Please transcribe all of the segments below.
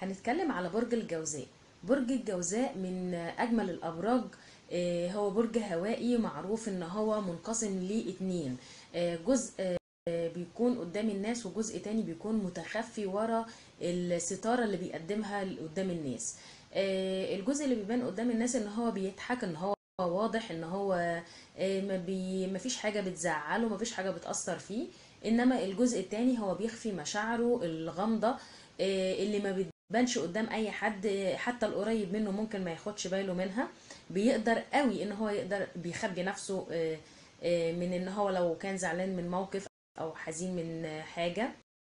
هنتكلم على برج الجوزاء برج الجوزاء من أجمل الأبراج آه، هو برج هوائي معروف إن هو منقسم لاتنين آه، جزء آه، بيكون قدام الناس وجزء تاني بيكون متخفي ورا الستارة اللي بيقدمها قدام الناس آه، الجزء اللي بيبان قدام الناس ان هو بيضحك ان هو واضح ان هو آه، ما بي ما فيش حاجة بتزعله ما فيش حاجة بتأثر فيه انما الجزء التاني هو بيخفي مشاعره الغامضة آه، اللي ما بتبانش قدام اي حد آه، حتى القريب منه ممكن ما ياخدش باله منها بيقدر قوي ان هو يقدر بيخبي نفسه آه، آه، من ان هو لو كان زعلان من موقف او حزين من آه، حاجة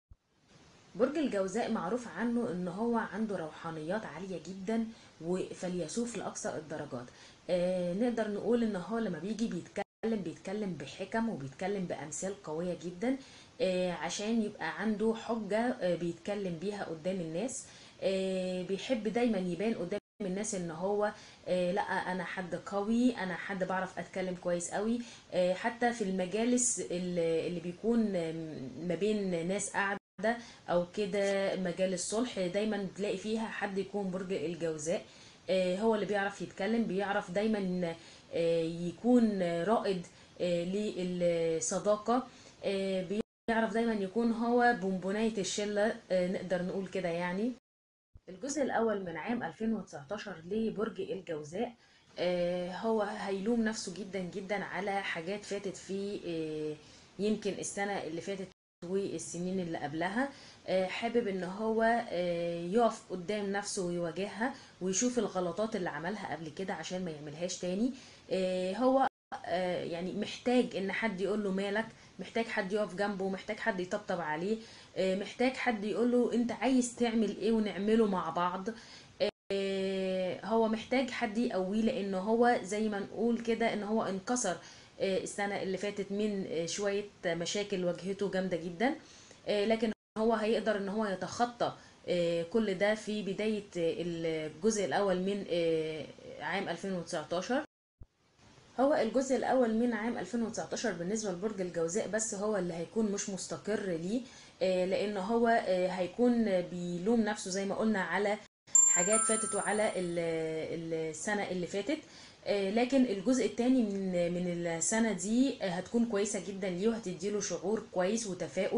برج الجوزاء معروف عنه ان هو عنده روحانيات عالية جدا وفيلسوف لأقصى الدرجات آه نقدر نقول ان هو لما بيجي بيتكلم بيتكلم بحكم وبيتكلم بأمثال قوية جدا آه عشان يبقى عنده حجة آه بيتكلم بيها قدام الناس آه بيحب دايما يبان قدام الناس ان هو آه لا انا حد قوي انا حد بعرف اتكلم كويس قوي آه حتى في المجالس اللي اللي بيكون آم، ما بين ناس قاعدة او كده مجالس صلح دايما بتلاقي فيها حد يكون برج الجوزاء آه، هو اللي بيعرف يتكلم بيعرف دايما آه، يكون رائد آه، للصداقة آه، بيعرف دايما يكون هو بونبوناية الشلة آه، نقدر نقول كده يعني الجزء الأول من عام 2019 لبرج الجوزاء آه، هو هيلوم نفسه جدا جدا على حاجات فاتت في آه، يمكن السنة اللي فاتت والسنين اللي قبلها آه، حابب ان هو آه، يقف قدام نفسه ويواجهها ويشوف الغلطات اللي عملها قبل كده عشان ما يعملهاش تاني آه، هو آه، يعني محتاج ان حد يقول له مالك محتاج حد يقف جنبه محتاج حد يطبطب عليه آه، محتاج حد يقول له انت عايز تعمل ايه ونعمله مع بعض آه، هو محتاج حد يقويه لان هو زي ما نقول كده ان هو انكسر آه، السنة اللي فاتت من آه، شوية مشاكل واجهته جامدة جدا آه، لكن هو هيقدر ان هو يتخطى آه، كل ده في بداية آه، الجزء الاول من آه، عام 2019 هو الجزء الأول من عام 2019 بالنسبة لبرج الجوزاء بس هو اللي هيكون مش مستقر ليه آه، لأن هو آه، هيكون بيلوم نفسه زي ما قلنا على حاجات فاتت وعلى ال- السنة اللي فاتت آه، لكن الجزء التاني من من السنة دي آه، هتكون كويسة جدا ليه وهتديله شعور كويس وتفاؤل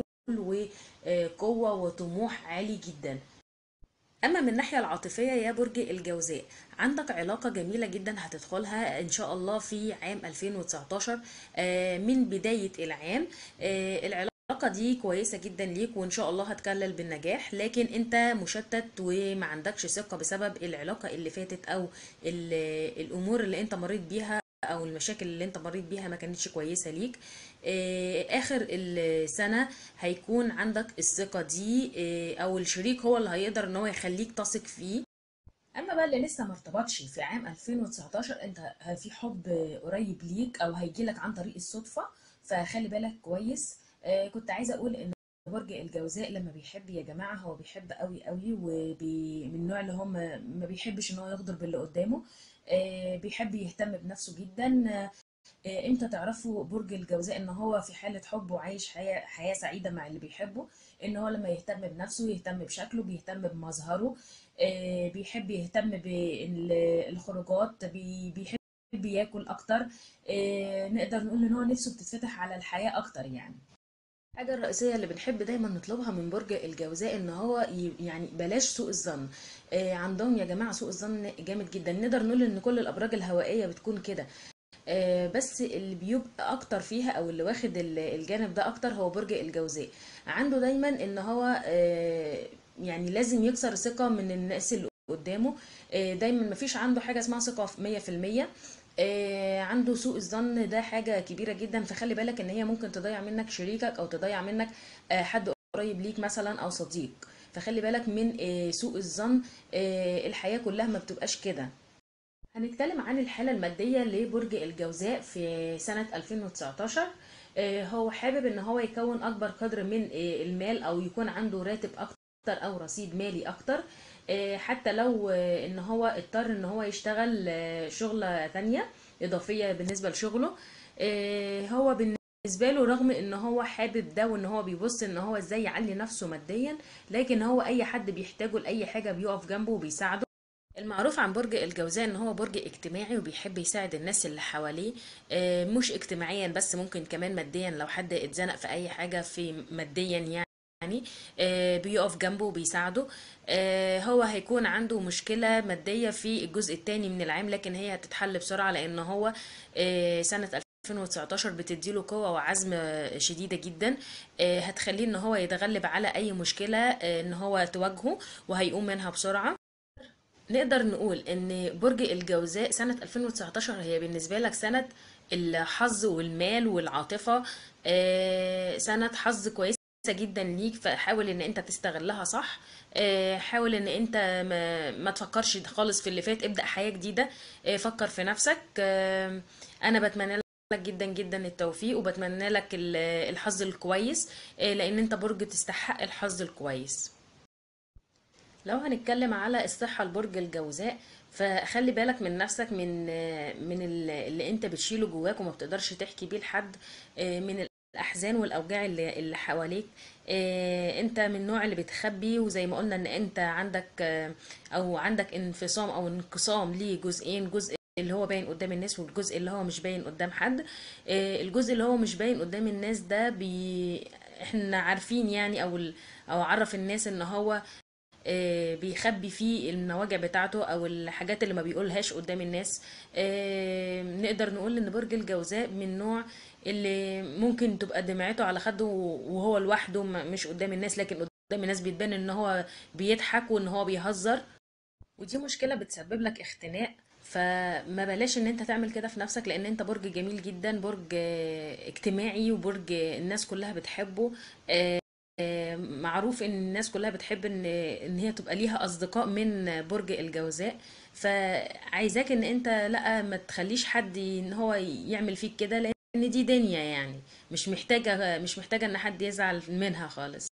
وقوة وطموح عالي جدا اما من الناحيه العاطفيه يا برج الجوزاء عندك علاقه جميله جدا هتدخلها ان شاء الله في عام 2019 آه، من بدايه العام آه، العلاقه دي كويسه جدا ليك وان شاء الله هتكلل بالنجاح لكن انت مشتت وما عندكش ثقه بسبب العلاقه اللي فاتت او ال- الامور اللي انت مريت بيها او المشاكل اللي انت مريت بيها ما كانتش كويسه ليك آه، اخر السنه هيكون عندك الثقه دي آه، او الشريك هو اللي هيقدر ان هو يخليك تثق فيه اما بقى اللي لسه ما ارتبطش في عام 2019 انت في حب قريب ليك او هيجيلك عن طريق الصدفه فخلي بالك كويس آه، كنت عايزه اقول ان برج الجوزاء لما بيحب يا جماعه هو بيحب قوي قوي ومن النوع اللي هم ما بيحبش ان هو يغدر باللي قدامه آه، بيحب يهتم بنفسه جدا آه، امتى تعرفوا برج الجوزاء ان هو في حالة حب وعايش حياة حياة سعيدة مع اللي بيحبه ان هو لما يهتم بنفسه يهتم بشكله بيهتم بمظهره آه، بيحب يهتم بالخروجات بي- بيحب ياكل اكتر آه، نقدر نقول ان هو نفسه بتتفتح على الحياة اكتر يعني الحاجة الرئيسية اللي بنحب دايما نطلبها من برج الجوزاء ان هو ي- يعني بلاش سوء الظن آه، عندهم يا جماعة سوء الظن جامد جدا نقدر نقول ان كل الابراج الهوائية بتكون كده آه، بس اللي بيبقى اكتر فيها او اللي واخد ال- الجانب ده اكتر هو برج الجوزاء عنده دايما ان هو آه، يعني لازم يكسر ثقة من الناس اللي قدامه آه، دايما مفيش عنده حاجة اسمها ثقة في مية في المية آه، عنده سوء الظن ده حاجة كبيرة جدا فخلي بالك ان هي ممكن تضيع منك شريكك او تضيع منك آه، حد قريب ليك مثلا او صديق فخلي بالك من آه، سوء الظن آه، الحياة كلها ما بتبقاش كده هنتكلم عن الحالة المادية لبرج الجوزاء في سنة 2019 آه، هو حابب ان هو يكون اكبر قدر من آه، المال او يكون عنده راتب اكتر او رصيد مالي اكتر آه، حتى لو آه، ان هو اضطر ان هو يشتغل آه، شغلة تانية اضافية بالنسبة لشغله آه، هو بالنسبة له رغم ان هو حابب ده وان هو بيبص ان هو ازاي يعلي نفسه ماديا لكن هو اي حد بيحتاجه لاي حاجة بيقف جنبه وبيساعده المعروف عن برج الجوزاء ان هو برج اجتماعي وبيحب يساعد الناس اللي حواليه آه، مش اجتماعيا بس ممكن كمان ماديا لو حد اتزنق في اي حاجة في ماديا يعني آه، بيقف جنبه وبيساعده آه، هو هيكون عنده مشكلة مادية في الجزء الثاني من العام لكن هي هتتحل بسرعة لان هو آه، سنة 2019 بتديله قوة وعزم شديدة جدا آه، هتخليه ان هو يتغلب على اي مشكلة آه، ان هو تواجهه وهيقوم منها بسرعة نقدر نقول ان برج الجوزاء سنة 2019 هي بالنسبة لك سنة الحظ والمال والعاطفة آه، سنة حظ كويسة جدا ليك فحاول ان انت تستغلها صح آه، حاول ان انت ما, ما تفكرش خالص في اللي فات ابدأ حياة جديدة آه، فكر في نفسك آه، انا بتمنى لك جدا جدا التوفيق وبتمنى لك ال- الحظ الكويس آه، لان انت برج تستحق الحظ الكويس لو هنتكلم على الصحة لبرج الجوزاء فخلي بالك من نفسك من من ال- اللي انت بتشيله جواك وما بتقدرش تحكي بيه لحد آه، من الأحزان والأوجاع اللي اللي حواليك آه، انت من النوع اللي بتخبي وزي ما قلنا ان انت عندك آه، او عندك انفصام او انقسام لجزئين جزء اللي هو باين قدام الناس والجزء اللي هو مش باين قدام حد آه، الجزء اللي هو مش باين قدام الناس ده بي احنا عارفين يعني او ال... او عرف الناس ان هو آه، بيخبي فيه المواجع بتاعته او الحاجات اللي ما بيقولهاش قدام الناس آه، نقدر نقول ان برج الجوزاء من النوع اللي ممكن تبقى دمعته على خده وهو لوحده م- مش قدام الناس لكن قدام الناس بيتبان ان هو بيضحك وان هو بيهزر ودي مشكلة بتسبب لك اختناق فما بلاش ان انت تعمل كده في نفسك لان انت برج جميل جدا برج آه، اجتماعي وبرج الناس كلها بتحبه آه، معروف ان الناس كلها بتحب ان ان هي تبقى ليها اصدقاء من برج الجوزاء فعايزاك ان انت لا ما تخليش حد ان هو يعمل فيك كده لان دي دنيا يعني مش محتاجة مش محتاجة ان حد يزعل منها خالص